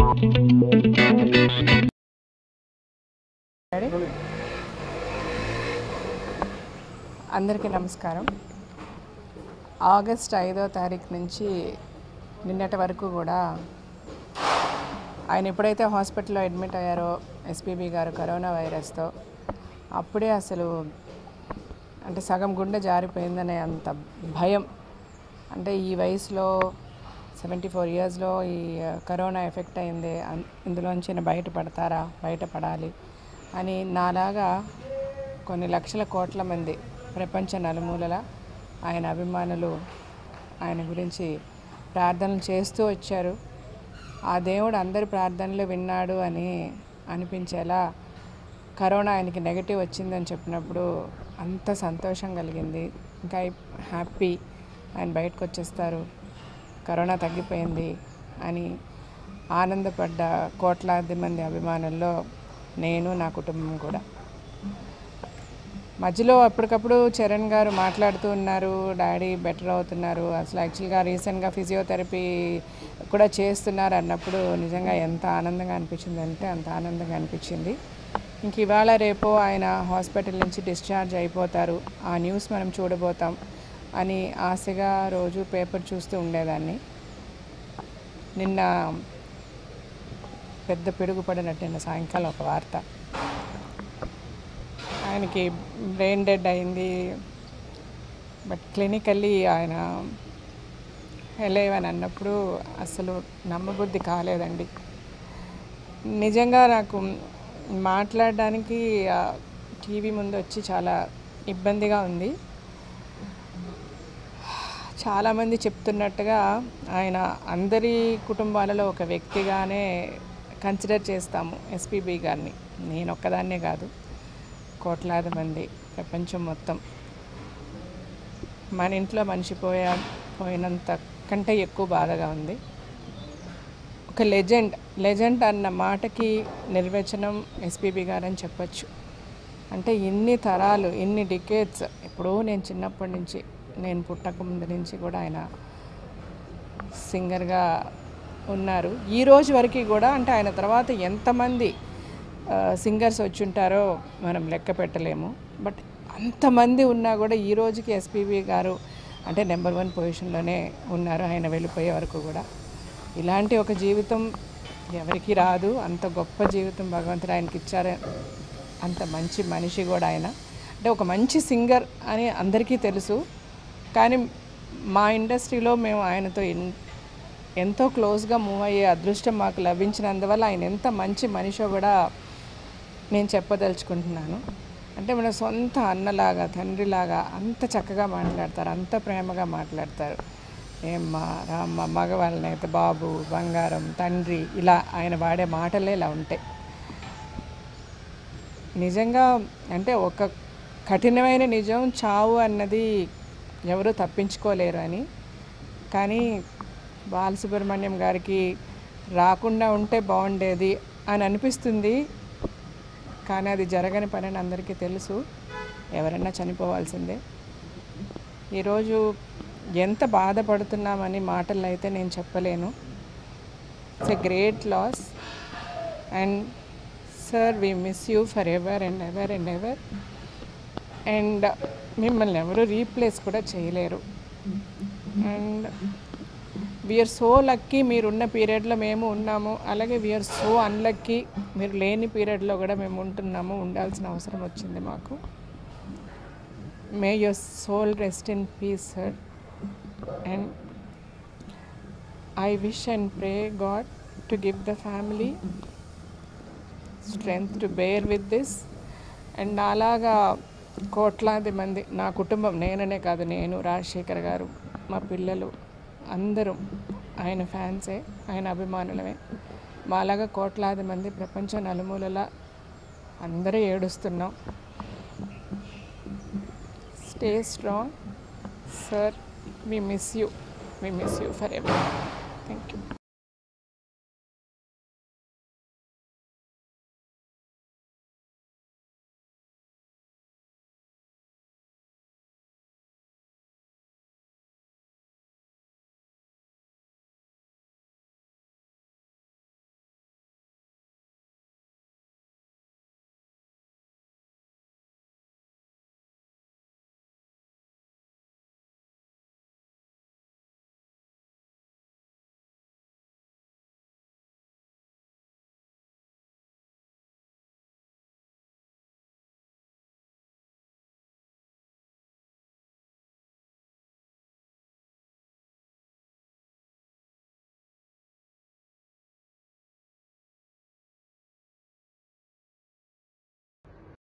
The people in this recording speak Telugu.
అందరికీ నమస్కారం ఆగస్ట్ ఐదో తారీఖు నుంచి నిన్నటి వరకు కూడా ఆయన ఎప్పుడైతే హాస్పిటల్లో అడ్మిట్ అయ్యారో ఎస్పీబీ గారు కరోనా వైరస్తో అప్పుడే అసలు అంటే సగం గుండె జారిపోయిందనే అంత భయం అంటే ఈ వయసులో సెవెంటీ ఫోర్ ఇయర్స్లో ఈ కరోనా ఎఫెక్ట్ అయింది అన్- ఇందులోంచి బయటపడతారా బయటపడాలి అని నాలాగా కొన్ని లక్షల కోట్ల మంది ప్రపంచ నలుమూలల ఆయన అభిమానులు ఆయన గురించి ప్రార్థనలు చేస్తూ వచ్చారు ఆ దేవుడు అందరి ప్రార్థనలు విన్నాడు అని అనిపించేలా కరోనా ఆయనకి నెగటివ్ వచ్చిందని చెప్పినప్పుడు అంత సంతోషం కలిగింది ఇంకా హ్యాపీ ఆయన బయటకు వచ్చేస్తారు కరోనా తగ్గిపోయింది అని ఆనందపడ్డ కోట్లాది మంది అభిమానుల్లో నేను నా కుటుంబం కూడా మధ్యలో అప్పటికప్పుడు చరణ్ గారు మాట్లాడుతూ ఉన్నారు డాడీ బెటర్ అవుతున్నారు అసలు యాక్చువల్గా రీసెంట్గా ఫిజియోథెరపీ కూడా చేస్తున్నారు అన్నప్పుడు నిజంగా ఎంత ఆనందంగా అనిపించింది అంటే అంత ఆనందంగా అనిపించింది ఇంక ఇవాళ రేపు ఆయన హాస్పిటల్ నుంచి డిశ్చార్జ్ అయిపోతారు ఆ న్యూస్ మనం చూడబోతాం అని ఆశగా రోజు పేపర్ చూస్తూ ఉండేదాన్ని నిన్న పెద్ద పిడుగు పడినట్టు నిన్న సాయంకాలం ఒక వార్త ఆయనకి బ్రెయిన్ డెడ్ అయింది బట్ క్లినికల్లీ ఆయన వెళ్ళేవని అన్నప్పుడు అసలు నమ్మబుద్ధి కాలేదండి నిజంగా నాకు మాట్లాడడానికి టీవీ ముందు వచ్చి చాలా ఇబ్బందిగా ఉంది చాలామంది చెప్తున్నట్టుగా ఆయన అందరి కుటుంబాలలో ఒక వ్యక్తిగానే కన్సిడర్ చేస్తాము ఎస్పీబీ గారిని నేను ఒక్కదాన్నే కాదు కోట్లాది మంది ప్రపంచం మొత్తం మన ఇంట్లో మనిషి పోయా పోయినంత కంటే ఎక్కువ బాధగా ఉంది ఒక లెజెండ్ లెజెండ్ అన్న మాటకి నిర్వచనం ఎస్పీబీ గారని చెప్పొచ్చు అంటే ఇన్ని తరాలు ఇన్ని డికేట్స్ ఎప్పుడో నేను చిన్నప్పటి నుంచి నేను పుట్టక ముందు నుంచి కూడా ఆయన సింగర్గా ఉన్నారు ఈ రోజు వరకు కూడా అంటే ఆయన తర్వాత ఎంతమంది సింగర్స్ వచ్చి ఉంటారో మనం లెక్క పెట్టలేము బట్ అంతమంది ఉన్నా కూడా ఈ రోజుకి ఎస్పీబీ గారు అంటే నెంబర్ వన్ పొజిషన్లోనే ఉన్నారు ఆయన వెళ్ళిపోయే వరకు కూడా ఇలాంటి ఒక జీవితం ఎవరికి రాదు అంత గొప్ప జీవితం భగవంతుడు ఆయనకి ఇచ్చారు అంత మంచి మనిషి కూడా ఆయన అంటే ఒక మంచి సింగర్ అని అందరికీ తెలుసు కానీ మా ఇండస్ట్రీలో మేము ఆయనతో ఎన్- ఎంతో క్లోజ్గా మూవ్ అయ్యే అదృష్టం మాకు లభించినందువల్ల ఆయన ఎంత మంచి మనిషో కూడా నేను చెప్పదలుచుకుంటున్నాను అంటే మన సొంత అన్నలాగా తండ్రిలాగా అంత చక్కగా మాట్లాడతారు అంత ప్రేమగా మాట్లాడతారు ఏమ్మా రామ్మ మగవాళ్ళనైతే బాబు బంగారం తండ్రి ఇలా ఆయన వాడే మాటలే ఇలా ఉంటాయి నిజంగా అంటే ఒక కఠినమైన నిజం చావు అన్నది ఎవరు తప్పించుకోలేరు అని కానీ బాలసుబ్రహ్మణ్యం గారికి రాకుండా ఉంటే బాగుండేది అని అనిపిస్తుంది కానీ అది జరగని పని అని అందరికీ తెలుసు ఎవరైనా చనిపోవాల్సిందే ఈరోజు ఎంత బాధపడుతున్నామని మాటల్లో అయితే నేను చెప్పలేను it's a great loss and sir we miss you for ever and ever and ever and మిమ్మల్ని ఎవరు రీప్లేస్ కూడా చేయలేరు అండ్ వీఆర్ సో లక్కీ మీరున్న పీరియడ్లో మేము ఉన్నాము అలాగే వీఆర్ సో అన్లక్కీ మీరు లేని పీరియడ్లో కూడా మేము ఉంటున్నాము ఉండాల్సిన అవసరం వచ్చింది మాకు may your soul rest in peace sir and I wish and pray God to give the family strength to bear with this and నాలాగా కోట్లాది మంది నా కుటుంబం నేననే కాదు నేను రాజశేఖర్ గారు మా పిల్లలు అందరూ ఆయన ఫ్యాన్సే ఆయన అభిమానులమే మాలాగా కోట్లాది మంది ప్రపంచ నలుమూలల అందరూ ఏడుస్తున్నాం stay strong sir we miss you we miss you for ever